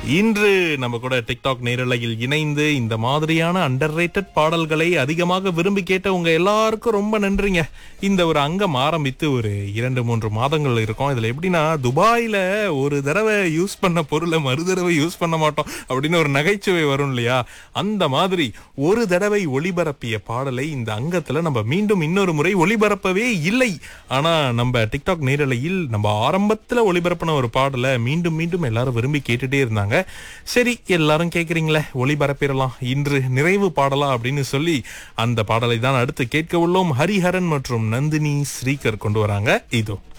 இன்று நம்ம கூட டிக்டாக் நேரலையில் இணைந்து இந்த மாதிரியான அண்டர் பாடல்களை அதிகமாக விரும்பி கேட்ட உங்க எல்லாருக்கும் ரொம்ப நன்றிங்க இந்த ஒரு அங்கம் ஆரம்பித்து ஒரு இரண்டு மூன்று மாதங்கள் இருக்கும் இதுல எப்படின்னா துபாயில ஒரு தடவை யூஸ் பண்ண பொருளை மறு தடவை யூஸ் பண்ண மாட்டோம் அப்படின்னு ஒரு நகைச்சுவை வரும் இல்லையா அந்த மாதிரி ஒரு தடவை ஒளிபரப்பிய பாடலை இந்த அங்கத்துல நம்ம மீண்டும் இன்னொரு முறை ஒளிபரப்பவே இல்லை ஆனா நம்ம டிக்டாக் நேரலையில் நம்ம ஆரம்பத்துல ஒளிபரப்பின ஒரு பாடலை மீண்டும் மீண்டும் எல்லாரும் விரும்பி கேட்டுட்டே இருந்தாங்க சரி எல்லாரும் கேக்குறீங்களே ஒளிபரப்பிடலாம் இன்று நிறைவு பாடலா அப்படின்னு சொல்லி அந்த பாடலை தான் அடுத்து கேட்க உள்ளோம் ஹரிஹரன் மற்றும் நந்தினி ஸ்ரீகர் கொண்டு வராங்க இதோ